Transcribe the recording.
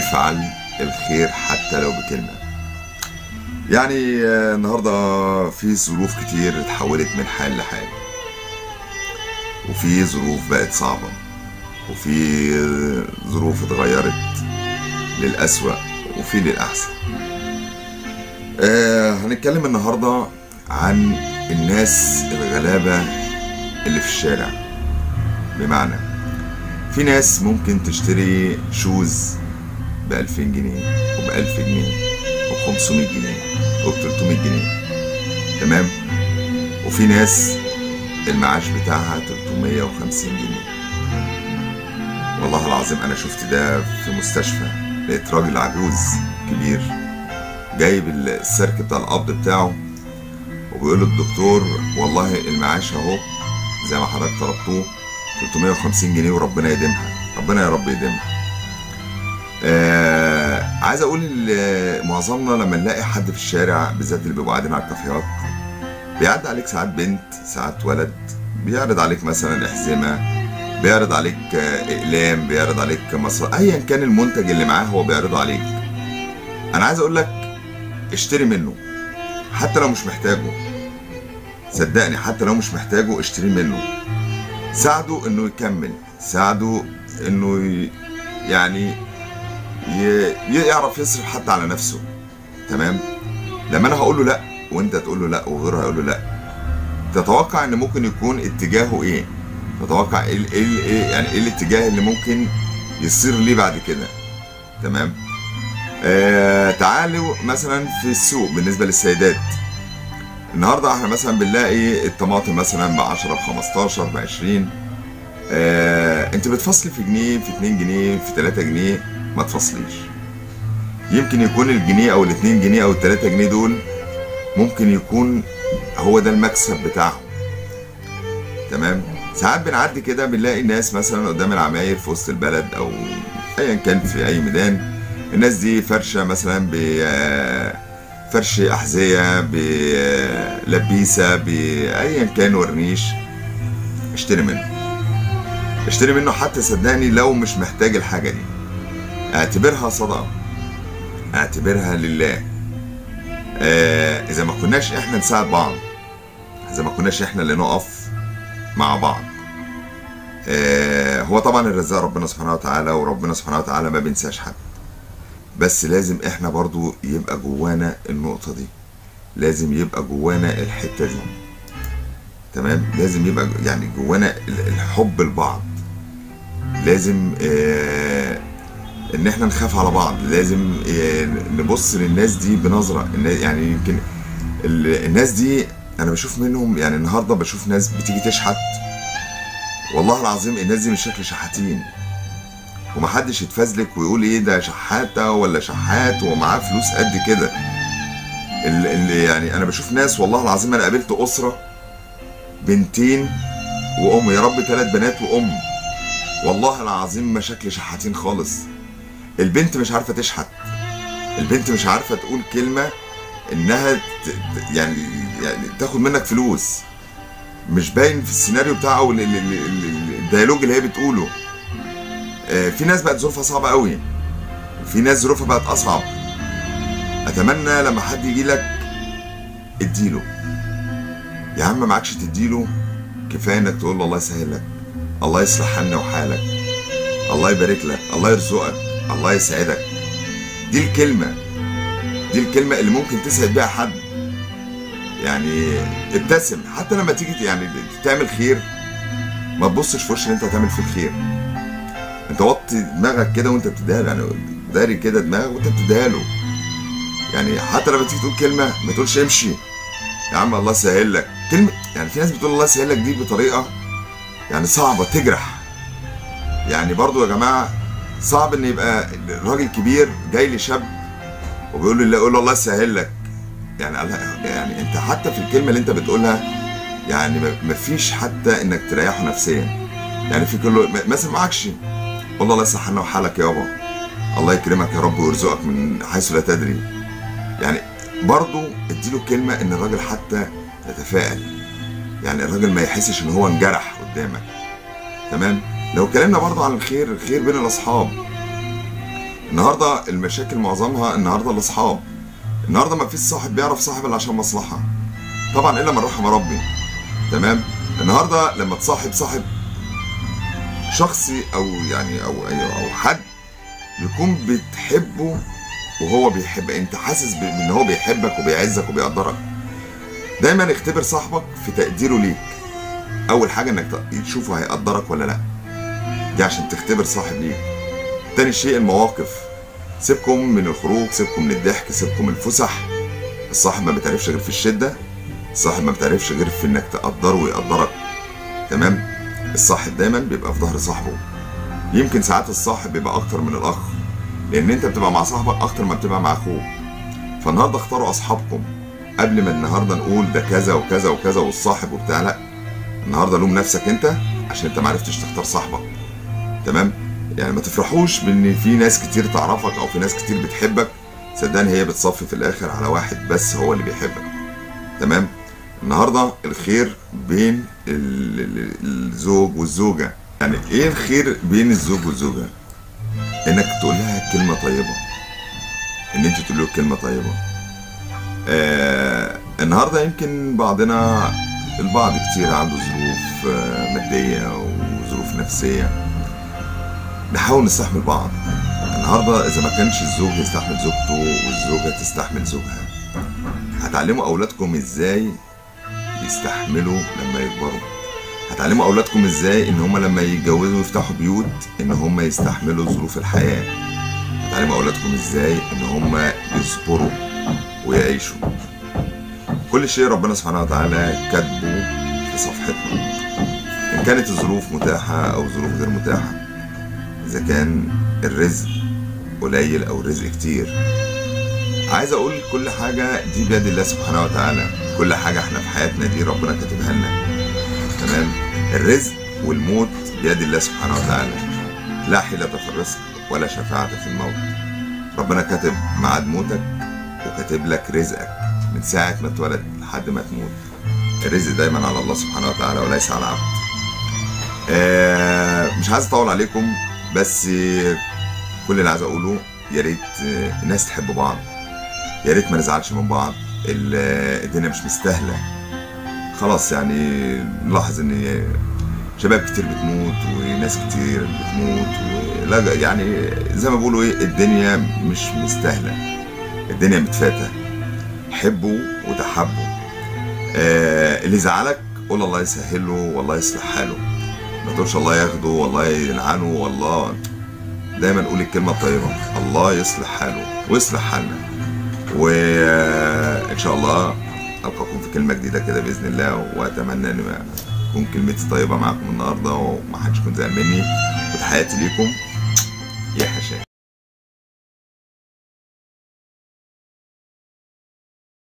افعل الخير حتى لو بكلمة يعني آه، النهاردة في ظروف كتير اتحولت من حال لحال وفي ظروف بقت صعبة وفي آه، ظروف اتغيرت للأسوأ وفي للأحسن آه هنتكلم النهاردة عن الناس الغلابة اللي في الشارع بمعنى في ناس ممكن تشتري شوز ب 2000 جنيه وب 1000 جنيه وب 500 جنيه وب 300 جنيه تمام وفي ناس المعاش بتاعها 350 جنيه والله العظيم انا شفت ده في مستشفى لقيت راجل عجوز كبير جايب السيرك بتاع القبض بتاعه وبيقول له الدكتور والله المعاش اهو زي ما حضرتك طلبتوه 350 جنيه وربنا يديمها ربنا يا رب يديمها آه عايز اقول ل- معظمنا لما نلاقي حد في الشارع بالذات اللي بيبقوا قاعدين على الكافيهات بيعدي عليك ساعات بنت ساعات ولد بيعرض عليك مثلا احزمه بيعرض عليك آه، اقلام بيعرض عليك مصر ايا كان المنتج اللي معاه هو بيعرضه عليك انا عايز اقول لك اشتري منه حتى لو مش محتاجه صدقني حتى لو مش محتاجه اشتري منه ساعده انه يكمل ساعده انه ي- يعني ي- يعرف يصرف حتى على نفسه تمام لما انا هقول له لا وانت تقول له لا وغيره هيقول له لا تتوقع ان ممكن يكون اتجاهه ايه تتوقع ايه ال- ايه ال- ايه يعني ايه الاتجاه اللي ممكن يصير ليه بعد كده تمام آه تعالوا مثلا في السوق بالنسبه للسيدات النهارده احنا مثلا بنلاقي الطماطم مثلا ب 10 ب 15 ب 20 آه انت بتفصلي في جنيه في 2 جنيه في 3 جنيه ما تفصليش يمكن يكون الجنيه او ال 2 جنيه او ال 3 جنيه دول ممكن يكون هو ده المكسب بتاعهم تمام ساعات بنعدي كده بنلاقي ناس مثلا قدام العماير في وسط البلد او ايا كان في اي ميدان الناس دي فرشه مثلا ب آه، فرش احذيه بلبيسه بايا كان ورنيش اشتري منه اشتري منه حتى صدقني لو مش محتاج الحاجه دي اعتبرها صدقه اعتبرها لله آه اذا ما كناش احنا نساعد بعض اذا ما كناش احنا اللي نقف مع بعض آه هو طبعا الرزاق ربنا سبحانه وتعالى وربنا سبحانه وتعالى ما بينساش حد بس لازم احنا برضو يبقى جوانا النقطة دي لازم يبقى جوانا الحتة دي تمام لازم يبقى يعني جوانا ال- الحب لبعض لازم آه ان احنا نخاف على بعض لازم آه نبص للناس دي بنظرة النا- يعني يمكن ال- الناس دي انا بشوف منهم يعني النهارده بشوف ناس بتيجي تشحت والله العظيم الناس دي مش شكل شحاتين ومحدش يتفزلك ويقول ايه ده شحاته ولا شحات ومعاه فلوس قد كده ال- اللي يعني انا بشوف ناس والله العظيم انا قابلت اسره بنتين وام يا رب ثلاث بنات وام والله العظيم ما شكل شحاتين خالص البنت مش عارفه تشحت البنت مش عارفه تقول كلمه انها ت- ت- يعني يعني تاخد منك فلوس مش باين في السيناريو بتاعه او ال- ال- ال- ال- الديالوج اللي هي بتقوله آه، في ناس بقت ظروفها صعبه قوي وفي ناس ظروفها بقت اصعب اتمنى لما حد يجي لك اديله يا عم معكش تديله كفايه انك تقول له الله يسهل لك الله يصلح حالنا وحالك الله يبارك لك الله يرزقك الله يسعدك دي الكلمه دي الكلمه اللي ممكن تسعد بيها حد يعني ابتسم حتى لما تيجي يعني تعمل خير ما تبصش في وش اللي انت هتعمل فيه الخير انت وطي دماغك كده وانت بتديها له يعني داري كده دماغك وانت بتديها له يعني حتى لما تيجي تقول كلمه ما تقولش امشي يا عم الله يسهل لك كلمه يعني في ناس بتقول الله يسهل لك دي بطريقه يعني صعبه تجرح يعني برضو يا جماعه صعب ان يبقى راجل كبير جاي لشاب وبيقول له يقول له الله يسهل لك يعني الله- يعني انت حتى في الكلمه اللي انت بتقولها يعني ما- مفيش حتى انك تريحه نفسيا يعني في كله م- مثلا معكش قول له الله يصلح لنا وحالك يابا الله يكرمك يا رب ويرزقك من حيث لا تدري يعني برضو اديله كلمة ان الراجل حتى يتفائل يعني الراجل ما يحسش ان هو انجرح قدامك تمام لو اتكلمنا برضو عن الخير الخير بين الاصحاب النهارده المشاكل معظمها النهارده الاصحاب النهارده ما فيش صاحب بيعرف صاحب الا عشان مصلحه طبعا الا من رحم ربي تمام النهارده لما تصاحب صاحب شخصي او يعني او او حد يكون بتحبه وهو بيحب انت حاسس ان هو بيحبك وبيعزك وبيقدرك دايما اختبر صاحبك في تقديره ليك اول حاجه انك تشوفه هيقدرك ولا لا دي عشان تختبر صاحب ليك تاني شيء المواقف سيبكم من الخروج سيبكم من الضحك سيبكم من الفسح الصاحب ما بتعرفش غير في الشده الصاحب ما بتعرفش غير في انك تقدره ويقدرك تمام الصاحب دايما بيبقى في ظهر صاحبه يمكن ساعات الصاحب بيبقى اكتر من الاخ لان انت بتبقى مع صاحبك اكتر ما بتبقى مع اخوك فالنهارده اختاروا اصحابكم قبل ما النهارده نقول ده كذا وكذا وكذا والصاحب وبتاع لا النهارده لوم نفسك انت عشان انت ما عرفتش تختار صاحبك تمام يعني ما تفرحوش بان في ناس كتير تعرفك او في ناس كتير بتحبك صدقني هي بتصفي في الاخر على واحد بس هو اللي بيحبك تمام النهارده الخير بين الزوج والزوجه يعني ايه الخير بين الزوج والزوجه انك تقول لها كلمه طيبه ان انت تقول له كلمه طيبه آه النهارده يمكن بعضنا البعض كتير عنده ظروف آه ماديه وظروف نفسيه نحاول نستحمل بعض النهارده اذا ما كانش الزوج يستحمل زوجته والزوجه تستحمل زوجها هتعلموا اولادكم ازاي يستحملوا لما يكبروا هتعلموا اولادكم ازاي ان هم لما يتجوزوا ويفتحوا بيوت ان هم يستحملوا ظروف الحياه هتعلموا اولادكم ازاي ان هم يصبروا ويعيشوا كل شيء ربنا سبحانه وتعالى كاتبه في صفحتنا ان كانت الظروف متاحه او ظروف غير متاحه اذا كان الرزق قليل او الرزق كتير عايز اقول كل حاجه دي بيد الله سبحانه وتعالى كل حاجه احنا في حياتنا دي ربنا كاتبها لنا تمام الرزق والموت بيد الله سبحانه وتعالى لا حيلة في الرزق ولا شفاعة في الموت ربنا كاتب ميعاد موتك وكاتب لك رزقك من ساعة ما اتولد لحد ما تموت الرزق دايما على الله سبحانه وتعالى وليس على العبد آه مش عايز اطول عليكم بس كل اللي عايز اقوله يا ريت الناس تحب بعض يا ريت ما نزعلش من بعض الدنيا مش مستاهله خلاص يعني نلاحظ ان شباب كتير بتموت وناس كتير بتموت ولا يعني زي ما بيقولوا ايه الدنيا مش مستاهله الدنيا متفاتة حبوا وتحبوا آه اللي زعلك قول الله يسهله والله يصلح حاله ما تقولش الله ياخده والله يلعنه والله دايما قول الكلمه الطيبه الله يصلح حاله ويصلح حالنا وان شاء الله القاكم في كلمه جديده كده باذن الله واتمنى ان تكون كلمتي طيبه معاكم النهارده وما حدش يكون زعل مني وتحياتي ليكم يا حشاش